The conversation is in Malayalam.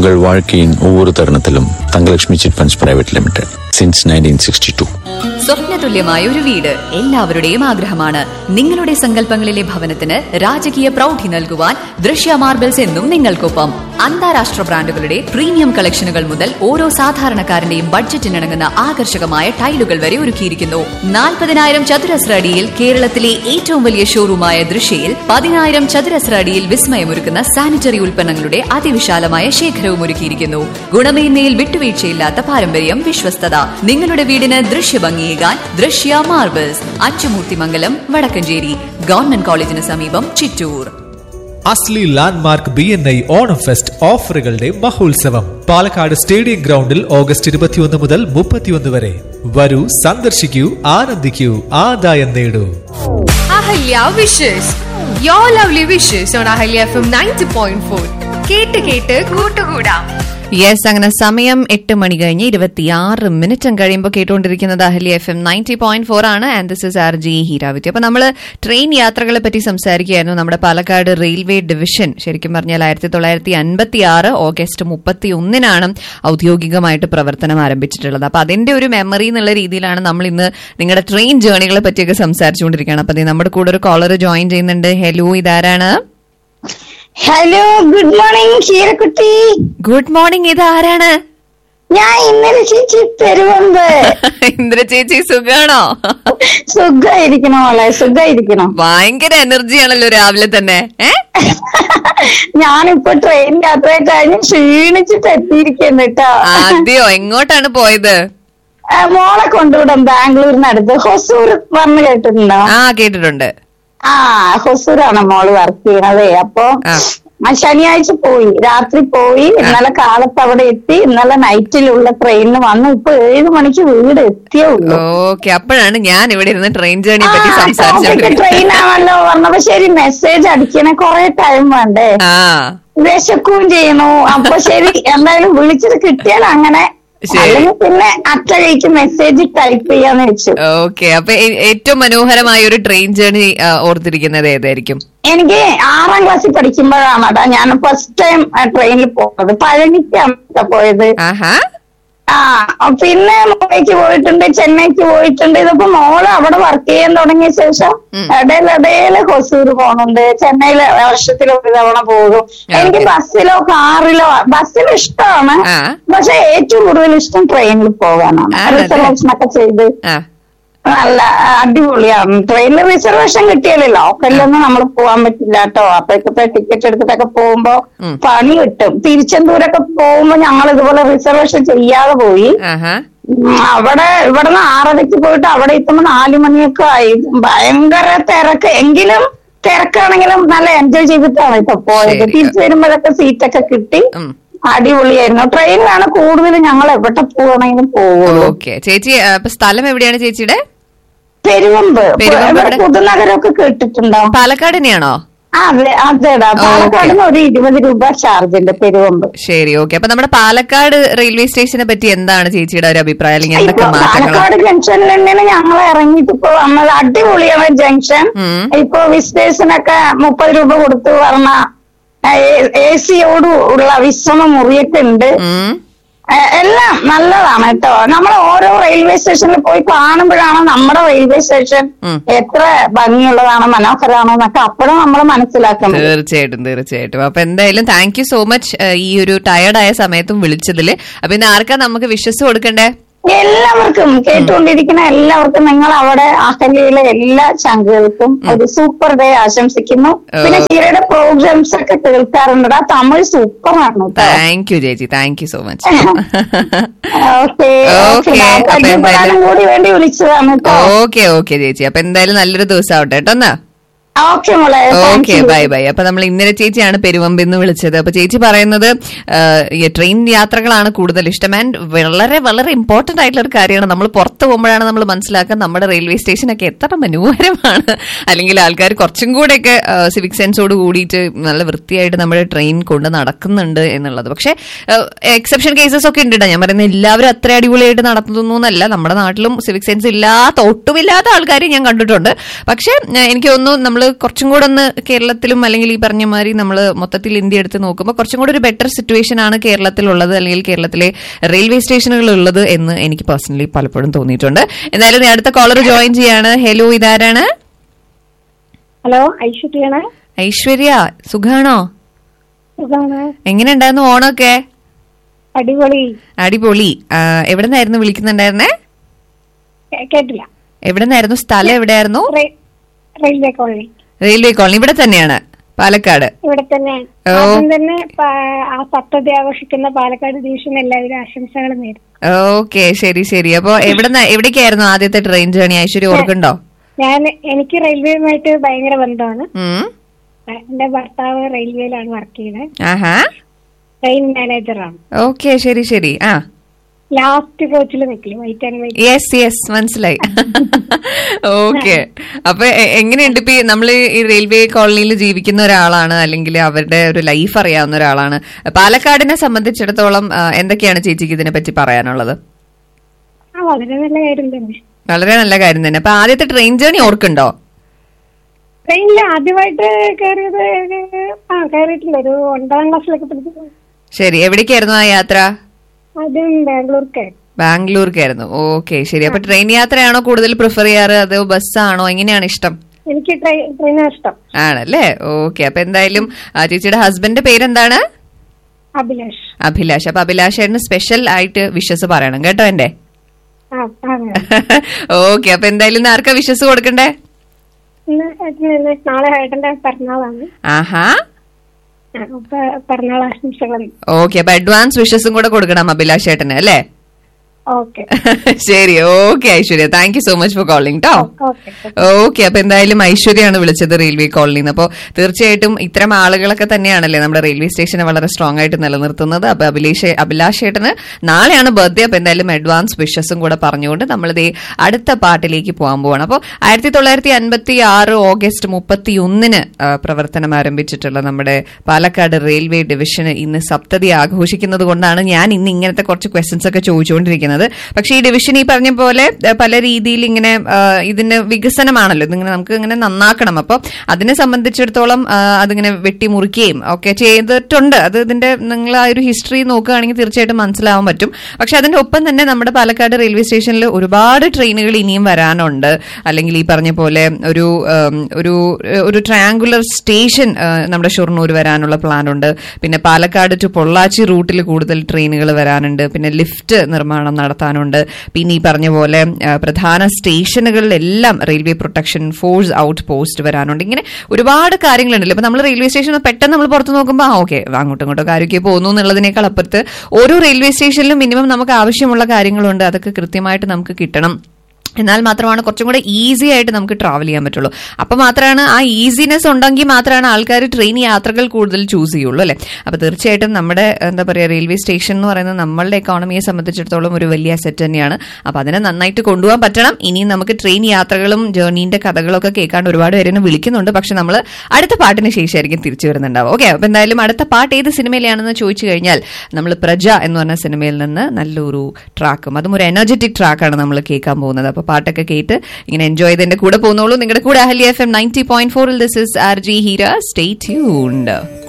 உங்கள் வாழ்க்கையின் ஒவ்வொரு தருணத்திலும் Thangalakshmi chit funds private limited since nineteen sixty two സ്വപ്നതുല്യമായ ഒരു വീട് എല്ലാവരുടെയും ആഗ്രഹമാണ് നിങ്ങളുടെ സങ്കല്പങ്ങളിലെ ഭവനത്തിന് രാജകീയ പ്രൗഢി നൽകുവാൻ ദൃശ്യ മാർബിൾസ് എന്നും നിങ്ങൾക്കൊപ്പം അന്താരാഷ്ട്ര ബ്രാൻഡുകളുടെ പ്രീമിയം കളക്ഷനുകൾ മുതൽ ഓരോ സാധാരണക്കാരന്റെയും ബഡ്ജറ്റിനിണങ്ങുന്ന ആകർഷകമായ ടൈലുകൾ വരെ ഒരുക്കിയിരിക്കുന്നു നാൽപ്പതിനായിരം ചതുരശ്ര അടിയിൽ കേരളത്തിലെ ഏറ്റവും വലിയ ഷോറൂമായ ദൃശ്യയിൽ പതിനായിരം ചതുരശ്ര അടിയിൽ വിസ്മയമൊരുക്കുന്ന സാനിറ്ററി ഉൽപ്പന്നങ്ങളുടെ അതിവിശാലമായ ശേഖരവും ഒരുക്കിയിരിക്കുന്നു ഗുണമേന്മയിൽ വിട്ടുവീഴ്ചയില്ലാത്ത പാരമ്പര്യം വിശ്വസ്തത നിങ്ങളുടെ വീടിന് ദൃശ്യഭംഗിയേകാൻ ദൃശ്യ മാർബിൾസ് അച്ചുമൂർത്തിമംഗലം വടക്കഞ്ചേരി ഗവൺമെന്റ് കോളേജിന് സമീപം ചിറ്റൂർ അസ്ലി landmark B N I Onam fest ഓഫറുകളുടെ മഹോത്സവം പാലക്കാട് സ്റ്റേഡിയം ഗ്രൗണ്ടിൽ ഓഗസ്റ്റ് ഇരുപത്തിയൊന്ന് മുതൽ മുപ്പത്തിയൊന്ന് വരെ വരൂ സന്ദർശിക്കൂ ആനന്ദിക്കൂ ആദായം നേടൂ Ahalya wishes your lovely wishes on Ahalya F M ninety point four കേട്ട് കേട്ട് കൂട്ടുകൂടാം യെസ് അങ്ങനെ സമയം എട്ട് മണി കഴിഞ്ഞ് ഇരുപത്തിയാറ് മിനിറ്റും കഴിയുമ്പോൾ കേട്ടുകൊണ്ടിരിക്കുന്നത് Ahalya F M ninety point four ആണ് and this is R G ഹീരാവിറ്റി അപ്പൊ നമ്മൾ ട്രെയിൻ യാത്രകളെ പറ്റി സംസാരിക്കുകയായിരുന്നു നമ്മുടെ പാലക്കാട് റെയിൽവേ ഡിവിഷൻ ശരിക്കും പറഞ്ഞാൽ ആയിരത്തി തൊള്ളായിരത്തി അൻപത്തി ആറ് ഓഗസ്റ്റ് മുപ്പത്തി ഒന്നിനാണ് ഔദ്യോഗികമായിട്ട് പ്രവർത്തനം ആരംഭിച്ചിട്ടുള്ളത് അപ്പൊ അതിന്റെ ഒരു മെമ്മറി എന്നുള്ള രീതിയിലാണ് നമ്മൾ ഇന്ന് നിങ്ങളുടെ ട്രെയിൻ ജേർണികളെ പറ്റിയൊക്കെ സംസാരിച്ചുകൊണ്ടിരിക്കുകയാണ് അപ്പൊ ദേ നമ്മുടെ കൂടെ ഒരു കോളർ ജോയിൻ ചെയ്യുന്നുണ്ട് ഹലോ ഇതാരാണ് ഹലോ ഗുഡ് മോർണിംഗ് ക്ഷീരക്കുട്ടി ഗുഡ് മോർണിംഗ് ഇത് ആരാണ് ഞാൻ ഇന്നലെ ചേച്ചി പെരുവമ്പ് ഇന്ദ്ര ചേച്ചി സുഖാണോ സുഖായിരിക്കണോ മോളെ സുഖായിരിക്കണോ ഭയങ്കര എനർജിയാണല്ലോ രാവിലെ തന്നെ ഏ ഞാനിപ്പോ ട്രെയിൻ യാത്ര കഴിഞ്ഞ് ക്ഷീണിച്ചിട്ട് എത്തിയിരിക്കുന്നു കേട്ടോ ആദ്യോ എങ്ങോട്ടാണ് പോയത് ആ, മോളെ കൊണ്ടുവിടാം ബാംഗ്ലൂരിനടുത്ത് ഹൊസൂർ പറഞ്ഞു കേട്ടിട്ടുണ്ടോ ആ കേട്ടിട്ടുണ്ട് ആ ഹൊസൂരാണ് മോള് വർക്ക് ചെയ്യണതേ അപ്പൊ ആ. ആ, ശനിയാഴ്ച പോയി രാത്രി പോയി ഇന്നലെ കാലത്ത് അവിടെ എത്തി ഇന്നലെ നൈറ്റിലുള്ള ട്രെയിനിന് വന്നു ഇപ്പൊ ഏഴ് മണിക്ക് വീട് എത്തിയേ ഉള്ളൂ ഓക്കെ അപ്പോഴാണ് ഞാൻ ഇവിടെ ഇരുന്ന് ട്രെയിൻ ജേർണിയെ പറ്റി സംസാരിച്ചോണ്ടിരിക്കുന്നത് ട്രെയിൻ ആണല്ലോ പറഞ്ഞപ്പോ ശരി മെസ്സേജ് അടിക്കണേ കൊറേ ടൈം വേണ്ടേ ആ വിശക്കുകയും ചെയ്യുന്നു അപ്പൊ ശരി എന്തായാലും വിളിച്ചത് കിട്ടിയാൽ അങ്ങനെ ശരി. അല്ലെങ്കിൽ പിന്നെ അറ്റകൈക്ക് മെസ്സേജ് ടൈപ്പ് ചെയ്യാന്ന് വെച്ചു ഓക്കെ അപ്പൊ ഏ- ഏറ്റവും മനോഹരമായ ഒരു ട്രെയിൻ ജേർണി ഓർത്തിരിക്കുന്നത് ഏതായിരിക്കും എനിക്ക് ആറാം ക്ലാസ്സിൽ പഠിക്കുമ്പോഴാണ് അതാ ഞാൻ ഫസ്റ്റ് ടൈം ട്രെയിനിൽ പോകുന്നത് പഴനിക്കാണ് കേട്ടോ പോയത് ആഹാ ആ പിന്നെ മുംബൈക്ക് പോയിട്ടുണ്ട് ചെന്നൈക്ക് പോയിട്ടുണ്ട് ഇതിപ്പോ മോള് അവിടെ വർക്ക് ചെയ്യാൻ തുടങ്ങിയ ശേഷം ഇടയിൽ ഇടയില് ഹൊസൂർ പോകുന്നുണ്ട് ചെന്നൈയില് വർഷത്തിൽ ഒരു തവണ പോകും എനിക്ക് ബസ്സിലോ കാറിലോ ബസ്സിൽ ഇഷ്ടമാണ് ആ. പക്ഷെ ഏറ്റവും കൂടുതൽ ഇഷ്ടം ട്രെയിനിൽ പോകാനാണ് ആണല്ലേ? റിസർവേഷൻ ഒക്കെ ചെയ്ത് ആ നല്ല അടിപൊളിയാണ് ട്രെയിനിൽ റിസർവേഷൻ കിട്ടിയാലേ ലോക്കലിലൊന്നും നമ്മൾ പോകാൻ പറ്റില്ല കേട്ടോ അപ്പോഴത്തെ ടിക്കറ്റ് എടുത്തിട്ടൊക്കെ പോകുമ്പോ പണി കിട്ടും തിരിച്ചെന്തൂരൊക്കെ പോകുമ്പോ ഞങ്ങൾ ഇതുപോലെ റിസർവേഷൻ ചെയ്യാതെ പോയി ആഹാ ഉം, അവിടെ ഇവിടുന്ന് ആറരയ്ക്ക് പോയിട്ട് അവിടെ എത്തുമ്പോ നാലു മണിയൊക്കെ ആയി ഭയങ്കര തിരക്ക് എങ്കിലും തിരക്കാണെങ്കിലും നല്ല എൻജോയ് ചെയ്തിട്ടാണ് ഇപ്പൊ പോയത് ശരി. തിരിച്ചു വരുമ്പോഴൊക്കെ സീറ്റൊക്കെ കിട്ടി ഉം. അടിപൊളിയായിരുന്നു ട്രെയിനിലാണ് കൂടുതൽ ഞങ്ങൾ എവിടെ പോകണമെങ്കിലും പോകുള്ളൂ ഓക്കെ ചേച്ചി ആ, അപ്പൊ സ്ഥലം എവിടെയാണ് ചേച്ചിയുടെ പെരുവമ്പ് പെരുവമ്പ് ഇവിടെ എവിടെ? പുതുനഗരമൊക്കെ കേട്ടിട്ടുണ്ടോ പാലക്കാട് തന്നെയാണോ ആ, അതെ അതെടാ പാലക്കാട് നിന്ന് ഒരു ഇരുപത് രൂപ ചാർജ് ഉണ്ട് പെരുവമ്പ് ശരി ഓക്കെ അപ്പൊ നമ്മുടെ പാലക്കാട് റെയിൽവേ സ്റ്റേഷനെ പറ്റി എന്താണ് ചേച്ചിയുടെ ഒരു അഭിപ്രായം അല്ലെങ്കിൽ ഇപ്പൊ എന്തൊക്കെ മാറ്റങ്ങൾ പാലക്കാട് ജംഗ്ഷനിൽ തന്നെയാണ് ഞങ്ങൾ ഇറങ്ങിയിട്ട് ഇപ്പൊ വന്നത് അടിപൊളിയാണ് ജംഗ്ഷൻ ഉം. ഇപ്പൊ വിസിറ്റേഴ്സിനൊക്കെ മുപ്പത് രൂപ കൊടുത്തു പറഞ്ഞ എ സിയോട് ഉള്ള വിശ്രമ മുറിയൊക്കെ ഉണ്ട് ഉം ഏ, എല്ലാം നല്ലതാണ് കേട്ടോ നമ്മൾ ഓരോ റെയിൽവേ സ്റ്റേഷനിൽ പോയി കാണുമ്പോഴാണ് നമ്മുടെ റെയിൽവേ സ്റ്റേഷൻ ഉം. എത്ര ഭംഗിയുള്ളതാണ് മനോഹരമാണോ എന്നൊക്കെ അപ്പോഴും നമ്മൾ മനസ്സിലാക്കുന്നത് തീർച്ചയായിട്ടും തീർച്ചയായിട്ടും അപ്പൊ എന്തായാലും താങ്ക് യു സോ മച്ച് ഈ ഒരു ടയർഡായ സമയത്തും വിളിച്ചതിൽ അപ്പൊ ഇന്ന് ആർക്കാ നമുക്ക് വിശ്വസ് കൊടുക്കണ്ടേ എല്ലാവർക്കും കേട്ടുകൊണ്ടിരിക്കുന്ന എല്ലാവർക്കും നിങ്ങൾ അവിടെ അഹല്യയിലെ എല്ലാ ചങ്കുകൾക്കും ഒരു സൂപ്പർ ഡേ ആശംസിക്കുന്നു പിന്നെ ചീരയുടെ പ്രോഗ്രാംസ് ഒക്കെ കേൾക്കാറുണ്ട് ആ തമിഴ് സൂപ്പറാണ് കേട്ടോ താങ്ക് യു ചേച്ചി thank you so much okay Okay, അപ്പൊ എന്തായാലും- കൂടി വേണ്ടി വിളിച്ചതാണ് കേട്ടോ ഓക്കെ ഓക്കെ ചേച്ചി അപ്പൊ എന്തായാലും നല്ലൊരു ദിവസം ആവട്ടെ കേട്ടോ എന്നാ ഓക്കെ മോളെ Thank okay you. Bye bye അപ്പൊ നമ്മൾ ഇന്നലെ ചേച്ചിയാണ് പെരുവമ്പിന്ന് വിളിച്ചത് അപ്പൊ ചേച്ചി പറയുന്നത് ആ, ഈ ട്രെയിൻ യാത്രകളാണ് കൂടുതൽ ഇഷ്ടം ആൻഡ് വളരെ വളരെ ഇമ്പോർട്ടന്റ് ആയിട്ടുള്ള ഒരു കാര്യമാണ് നമ്മൾ പുറത്ത് പോകുമ്പോഴാണ് നമ്മൾ മനസ്സിലാക്കുക നമ്മുടെ റെയിൽവേ സ്റ്റേഷനൊക്കെ എത്ര മനോഹരമാണ് അല്ലെങ്കിൽ ആൾക്കാർ കുറച്ചും കൂടെയൊക്കെ സിവിക് സെൻസോട് കൂടിയിട്ട് നല്ല വൃത്തിയായിട്ട് നമ്മുടെ ട്രെയിൻ കൊണ്ട് നടക്കുന്നുണ്ട് എന്നുള്ളത് പക്ഷെ എക്സെപ്ഷൻ കേസസ് ഒക്കെ ഉണ്ട് ട്ടോ. ഞാൻ പറയുന്നത് എല്ലാവരും അത്ര അടിപൊളിയായിട്ട് നടത്തുന്നു എന്നല്ല നമ്മുടെ നാട്ടിലും സിവിക് സെൻസ് ഇല്ലാത്ത ഒട്ടുമില്ലാത്ത ആൾക്കാരെ ഞാൻ കണ്ടിട്ടുണ്ട് പക്ഷെ ആ, എനിക്ക് തോന്നുന്നു നമ്മൾ കുറച്ചും കൂടെ ഒന്ന് കേരളത്തിലും അല്ലെങ്കിൽ ഈ പറഞ്ഞ മാതിരി നമ്മൾ മൊത്തത്തിൽ ഇന്ത്യ എടുത്ത് നോക്കുമ്പോൾ കുറച്ചും കൂടെ ഒരു ബെറ്റർ സിറ്റുവേഷൻ ആണ് കേരളത്തിലുള്ളത് അല്ലെങ്കിൽ കേരളത്തിലെ റെയിൽവേ സ്റ്റേഷനുകൾ ഉള്ളത് എന്ന് എനിക്ക് പേഴ്സണലി പലപ്പോഴും തോന്നിയിട്ടുണ്ട് എന്തായാലും ഞാൻ അടുത്ത കോളർ ജോയിൻ ചെയ്യാണ് ഹലോ ഇതാരാണ് ഹലോ ഐശ്വര്യാണ് ഐശ്വര്യ സുഖാണോ സുഖാണ് എങ്ങനെ ഉണ്ടായിരുന്നു ഓണമൊക്കെ അടിപൊളി അടിപൊളി ആ, എവിടെ നിന്നായിരുന്നു വിളിക്കുന്നുണ്ടായിരുന്നേ കേ- കേട്ടില്ല എവിടെ നിന്നായിരുന്നു സ്ഥലം എവിടെയായിരുന്നു റെയി- റെയിൽവേ കോളനി റെയിൽവേ കോളനി ഇവിടെ തന്നെയാണ് പാലക്കാട് ഇവിടെ തന്നെ ഓ. ആദ്യം തന്നെ പ- ആ സപ്തതി ആഘോഷിക്കുന്ന പാലക്കാട് ഡിവിഷൻ എല്ലാവരും ആശംസകൾ നേരും ഓക്കെ ശരി ശരി അപ്പൊ എവിടെ എവിടേക്കായിരുന്നു ആദ്യത്തെ ട്രെയിൻ ജേണി ഐശ്വര്യ ഓർക്കുണ്ടോ ഞാൻ എനിക്ക് റെയിൽവേയുമായിട്ട് ഭയങ്കര ബന്ധമാണ് ഉം. എന്റെ ഭർത്താവ് റെയിൽവേയിലാണ് വർക്ക് ചെയ്യുന്നത് ആഹാ ട്രെയിൻ മാനേജറാണ് ഓക്കെ ശരി ശരി ആ ലാസ്റ്റ് കോച്ചിൽ നിൽക്കില്ല white and white yes yes മനസ്സിലായി ഓക്കെ അപ്പൊ എ- എങ്ങനെയുണ്ട് ഇപ്പൊ നമ്മൾ ഈ റെയിൽവേ കോളനിയിൽ ജീവിക്കുന്ന ഒരാളാണ് അല്ലെങ്കിൽ അവരുടെ ഒരു ലൈഫ് അറിയാവുന്ന ഒരാളാണ് പാലക്കാടിനെ സംബന്ധിച്ചിടത്തോളം ആ, എന്തൊക്കെയാണ് ചേച്ചിക്ക് ഇതിനെ പറ്റി പറയാനുള്ളത് ആ വളരെ നല്ല കാര്യം തന്നെ വളരെ നല്ല കാര്യം തന്നെ അപ്പൊ ആദ്യത്തെ ട്രെയിൻ ജേണി ഓർക്കുണ്ടോ ട്രെയിനിൽ ആദ്യമായിട്ട് കയറിയത് ആ കയറിയിട്ടുണ്ട് ഒരു ഒൻപതാം ക്ലാസ്സിലൊക്കെ പഠിച്ചത് ശരി എവിടേക്കായിരുന്നു ആ യാത്ര ആദ്യം ബാംഗ്ലൂർക്കായിരുന്നു ബാംഗ്ലൂർക്കായിരുന്നു ഓക്കെ ശരി അപ്പൊ ട്രെയിൻ യാത്രയാണോ കൂടുതൽ പ്രിഫർ ചെയ്യാറ് അതോ ബസ്സാണോ എങ്ങനെയാണ് ഇഷ്ടം എനിക്ക് ട്രെയിൻ ട്രെയിനാണ് ഇഷ്ടം ആണല്ലേ ഓക്കെ അപ്പൊ എന്തായാലും ആ, ചേച്ചിയുടെ ഹസ്ബൻഡിന്റെ പേരെന്താണ് അഭിലാഷ് അഭിലാഷ് അപ്പൊ അഭിലാഷേട്ടന് സ്പെഷ്യൽ ആയിട്ട് വിഷസ് പറയണം കേട്ടോ എന്റെ ആ അതെ ഓക്കെ അപ്പൊ എന്തായാലും ഇന്ന് ആർക്കാ വിഷസ് കൊടുക്കണ്ടേ ഇന്ന് ഏട്ടന് ഇന്ന് നാളെ ഏട്ടന്റെ പിറന്നാളാണ് ആഹാ ആ, അപ്പൊ പിറന്നാൾ ആശംസകൾ ഓക്കെ അപ്പൊ അഡ്വാൻസ് വിഷസും കൂടെ കൊടുക്കണം അഭിലാഷ് ഏട്ടന് അല്ലേ ഓക്കെ ശരി okay Aishwarya thank you so much for calling കേട്ടോ ഓക്കെ ഓക്കെ അപ്പൊ എന്തായാലും ഐശ്വര്യാണ് വിളിച്ചത് റെയിൽവേ കോളനിന്ന് അപ്പോൾ തീർച്ചയായിട്ടും ഇത്തരം ആളുകളൊക്കെ തന്നെയാണല്ലേ നമ്മുടെ റെയിൽവേ സ്റ്റേഷനെ വളരെ സ്ട്രോങ് ആയിട്ട് നിലനിർത്തുന്നത് അപ്പൊ അഭിലേഷ് അഭിലാഷ് ഏട്ടന് നാളെയാണ് ബർത്ത്ഡേ അപ്പൊ എന്തായാലും അഡ്വാൻസ് വിഷസും കൂടെ പറഞ്ഞുകൊണ്ട് നമ്മളിതേ അടുത്ത പാട്ടിലേക്ക് പോകാൻ പോവാണ് അപ്പോൾ ആയിരത്തി തൊള്ളായിരത്തി അൻപത്തി ആറ് ഓഗസ്റ്റ് മുപ്പത്തി ഒന്നിന് പ്രവർത്തനം ആരംഭിച്ചിട്ടുള്ള നമ്മുടെ പാലക്കാട് റെയിൽവേ ഡിവിഷന് ഇന്ന് സപ്തതി ആഘോഷിക്കുന്നത് കൊണ്ടാണ് ഞാൻ ഇന്ന് ഇങ്ങനത്തെ കുറച്ച് ക്വസ്റ്റ്യൻസ് ഒക്കെ ചോദിച്ചുകൊണ്ടിരിക്കുന്നത് പക്ഷേ ഈ ഡിവിഷൻ ഈ പറഞ്ഞ പോലെ ആ, പല രീതിയിൽ ഇങ്ങനെ ആ, ഇതിന് വികസനമാണല്ലോ ഇതിങ്ങനെ നമുക്ക് ഇങ്ങനെ നന്നാക്കണം അപ്പോൾ അതിനെ സംബന്ധിച്ചിടത്തോളം ആ, അതിങ്ങനെ വെട്ടിമുറിക്കുകയും ഒക്കെ ചെയ്തിട്ടുണ്ട് അത് ഇതിന്റെ നിങ്ങൾ ആ ഒരു ഹിസ്റ്ററി നോക്കുകയാണെങ്കിൽ തീർച്ചയായിട്ടും മനസ്സിലാവാൻ പറ്റും പക്ഷെ അതിന്റെ ഒപ്പം തന്നെ നമ്മുടെ പാലക്കാട് റെയിൽവേ സ്റ്റേഷനിൽ ഒരുപാട് ട്രെയിനുകൾ ഇനിയും വരാനുണ്ട് അല്ലെങ്കിൽ ഈ പറഞ്ഞ പോലെ ഒരു ഉം, ഒരു ഒരു ട്രയാങ്കുലർ സ്റ്റേഷൻ ആ, നമ്മുടെ ഷൊർണൂർ വരാനുള്ള പ്ലാൻ ഉണ്ട് പിന്നെ പാലക്കാട് ടു പൊള്ളാച്ചി റൂട്ടിൽ കൂടുതൽ ട്രെയിനുകൾ വരാനുണ്ട് പിന്നെ ലിഫ്റ്റ് നിർമ്മാണം നടത്താനുണ്ട് പിന്നെ ഈ പറഞ്ഞ പോലെ ആ, പ്രധാന സ്റ്റേഷനുകളിലെല്ലാം railway protection force out post വരാനുണ്ട് ഇങ്ങനെ ഒരുപാട് കാര്യങ്ങളുണ്ടല്ലോ ഇപ്പൊ നമ്മൾ റെയിൽവേ സ്റ്റേഷൻ പെട്ടെന്ന് നമ്മൾ പുറത്ത് നോക്കുമ്പോൾ ആ ഓക്കെ അങ്ങോട്ടും ഇങ്ങോട്ടും കാര്യമൊക്കെ പോകുന്നു എന്നുള്ളതിനേക്കാൾ അപ്പുറത്ത് ഓരോ റെയിൽവേ സ്റ്റേഷനിലും മിനിമം നമുക്ക് ആവശ്യമുള്ള കാര്യങ്ങളുണ്ട് അതൊക്കെ കൃത്യമായിട്ട് നമുക്ക് കിട്ടണം എന്നാൽ മാത്രമാണ് കുറച്ചും കൂടെ ഈസി ആയിട്ട് നമുക്ക് ട്രാവൽ ചെയ്യാൻ പറ്റുള്ളൂ അപ്പൊ മാത്രമാണ് ആ ഈസിനെസ് ഉണ്ടെങ്കിൽ മാത്രമാണ് ആൾക്കാർ ട്രെയിൻ യാത്രകൾ കൂടുതൽ ചൂസ് ചെയ്യുള്ളൂ അല്ലെ അപ്പൊ തീർച്ചയായിട്ടും നമ്മുടെ എന്താ പറയുക റെയിൽവേ സ്റ്റേഷൻ എന്ന് പറയുന്നത് നമ്മളുടെ എക്കോണമിയെ സംബന്ധിച്ചിടത്തോളം ഒരു വലിയ അസറ്റ് തന്നെയാണ് അപ്പൊ അതിനെ നന്നായിട്ട് കൊണ്ടുപോകാൻ പറ്റണം ഇനിയും നമുക്ക് ട്രെയിൻ യാത്രകളും ജേർണീന്റെ കഥകളൊക്കെ കേൾക്കാണ്ട് ഒരുപാട് പേരെ വിളിക്കുന്നുണ്ട് പക്ഷെ നമ്മൾ അടുത്ത പാട്ടിന് ശേഷമായിരിക്കും തിരിച്ചു വരുന്നുണ്ടാവും ഓക്കെ അപ്പൊ എന്തായാലും അടുത്ത പാട്ട് ഏത് സിനിമയിലാണെന്ന് ചോദിച്ചു കഴിഞ്ഞാൽ നമ്മൾ പ്രജ എന്ന് പറഞ്ഞ സിനിമയിൽ നിന്ന് നല്ലൊരു ട്രാക്കും അതും ഒരു എനർജറ്റിക് ട്രാക്കാണ് നമ്മൾ കേൾക്കാൻ പോകുന്നത് അപ്പൊ പാട്ടൊക്കെ കേട്ട് ഇങ്ങനെ എൻജോയ് ചെയ്തതിന്റെ കൂടെ പോകുന്നുള്ളൂ നിങ്ങളുടെ കൂടെ Ahalya F M ninety point ഫോറിൽ this is R G Heera stay tuned